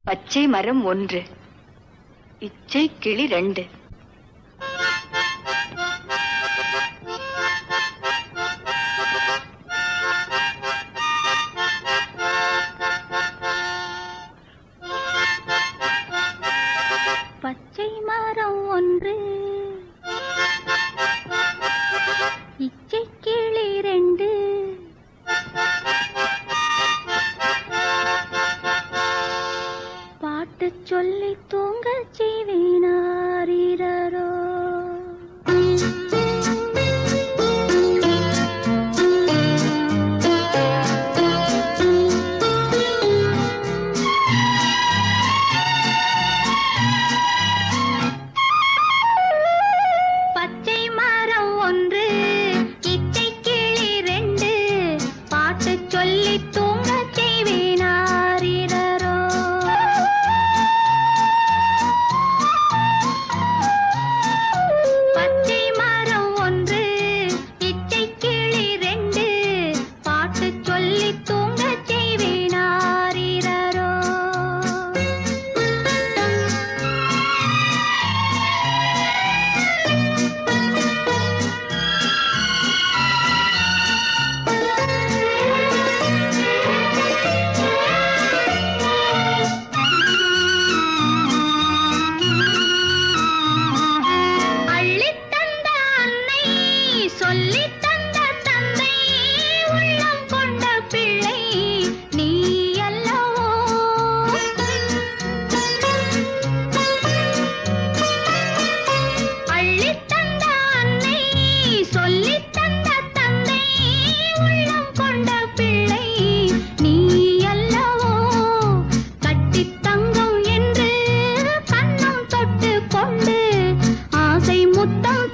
பச்சை மரம் ஒன்று இச்சை கிளி ரெண்டு பச்சை மரம் ஒன்று இச்சை கிளி ரெண்டு பாட்டு சொல்லி தூங்க செய்வேனாரோ பச்சை மரம் ஒன்று இச்சை கிளி ரெண்டு பாட்டு சொல்லி தூங்க செய்வேனாரோ பச்சை மரம் ஒன்று இச்சை கிளி ரெண்டு பாட்டு சொல்லி தூங்க செய்வேனாரோ அள்ளித் தந்த அன்னை சொல்லித் தந்த தந்தை உள்ளம் கொண்ட பிள்ளை நீ அல்லவோ அள்ளித் தந்த அன்னை சொல்லித் தந்த தந்தை உள்ளம் கொண்ட பிள்ளை நீ அல்லவோ கட்டித் தங்கம் என்று கண்ணம் தொட்டு கொண்டு ஆசை முத்தம்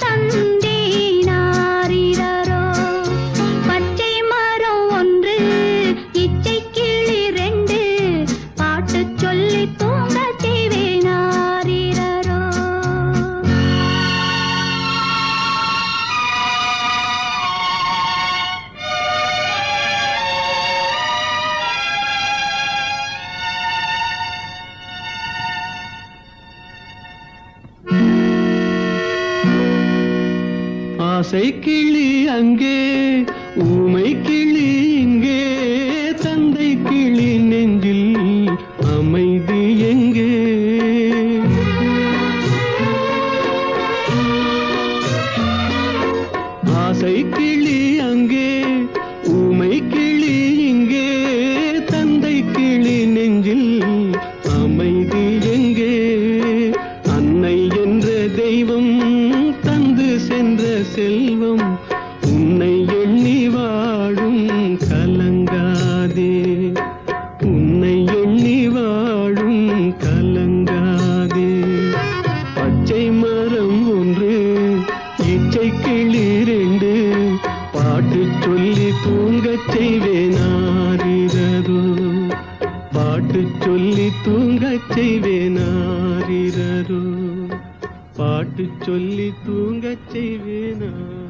தந்தேனாரிரோ பச்சை மரம் ஒன்று இச்சை கிளி ரெண்டு பாட்டு சொல்லி தூங்க செய்வேனாரிரோ ஆசை கிளி அங்கே ஊமை கிளி இங்கே தந்தை கிளி நெஞ்சில் அமைதி எங்கே ஆசை கிளி அங்கே ஊமை கிளி இங்கே தந்தை கிளி நெஞ்சில் அமைதி எங்கே அன்னை என்ற தெய்வம் தந்து சென்ற செல்வம் உன்னை எண்ணி வாழும் கலங்காதே உன்னை எண்ணி வாழும் கலங்காதே பச்சை மரம் ஒன்று இச்சை கிளி ரெண்டு பாட்டு சொல்லி தூங்கச் செய்வேனாரிரோ பாட்டு சொல்லி தூங்கச் செய்வேனாரிரோ பாட்டு சொல்லி தூங்கச் செய்வேனா